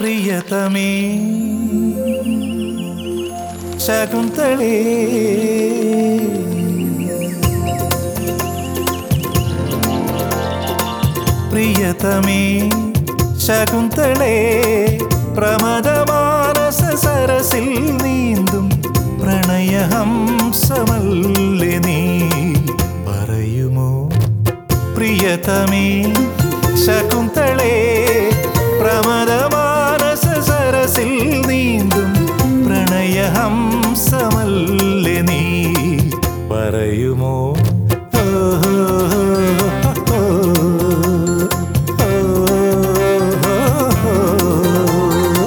പ്രിയതമേ ശകുന്തളേ പ്രിയതമേ ശകുന്തളേ പ്രമദമാനസ സരസിൽ നീന്തും പ്രണയഹംസമല്ലേ നീ പറയുമോ പ്രിയതമേ ശകുന്തളേ പ്രമദമാനസ സരസിൽ നീന്തും പ്രണയഹംസമല്ലേ നീ പറയുമോ ഓഹോ, ഓ, ഓ, ഓ.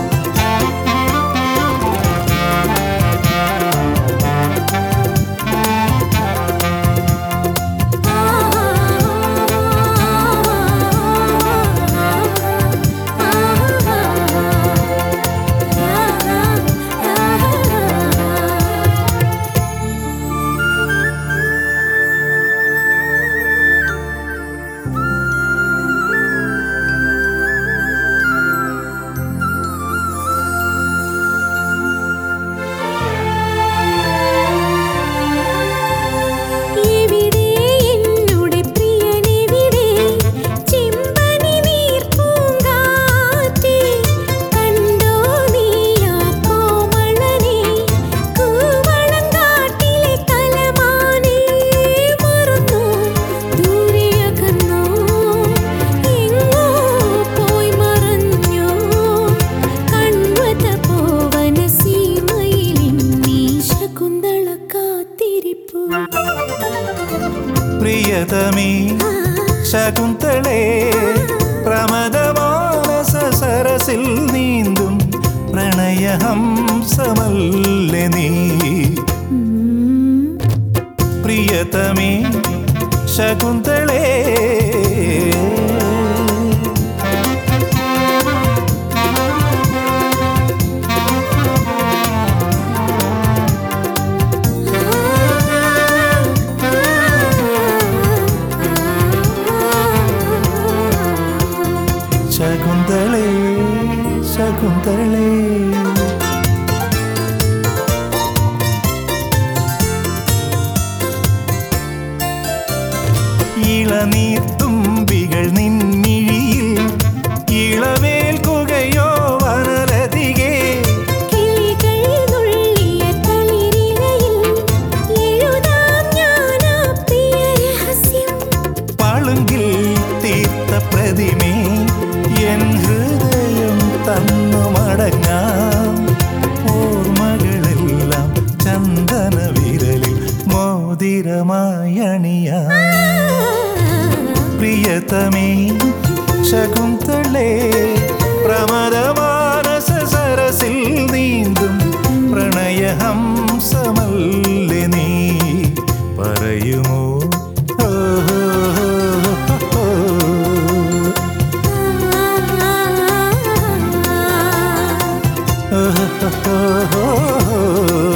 എവിടെ എന്നുടെ പ്രിയനെവിടെ ചെമ്പനി നീർപ്പൂങ്കാറ്റേ കണ്ടോ നീയാ കോമളനെ കൂവളങ്കാട്ടിലെ കലമാനേ മറന്നോ ദൂരെ അകന്നോ എങ്ങോ പോയി മറഞ്ഞോ കൺവത പോവന സീമയിൽ നീ ശകുന്തള കാത്തിരിപ്പു പ്രിയതമേ ശകുന്തളേ പ്രമദമാനസ സരസിൽ നീന്തും പ്രണയഹംസമല്ലേ നീ പ്രിയതമേ ശകുന്തളേ ശകുന്തളേ ശകുന്തളേ ഇളനീർത്തുമ്പികൾ നിൻമിഴിയിൽ ഇളവേൽക്കുകയോ വനലതികേ കിളികൾ നുള്ളിയ തളിരിലയിൽ എഴുതാം ഞാനാ പ്രിയ രഹസ്യം പളുങ്കിൽ തീർത്ത പ്രതിമേ എൻ ഹൃദയം തന്നു മടങ്ങാം ഓർമ്മകളെല്ലാം ചന്ദന വിരലിൽ മോതിരമായി അണിയാം പ്രിയതമേ ശകുന്തളേ പ്രമദമാനസ സരസിൽ നീന്തും പ്രണയഹംസമല്ലേ നീ പറയുമോ ഓഹോ, ഓ, ഓ, ഓ, ഓ, ഓ.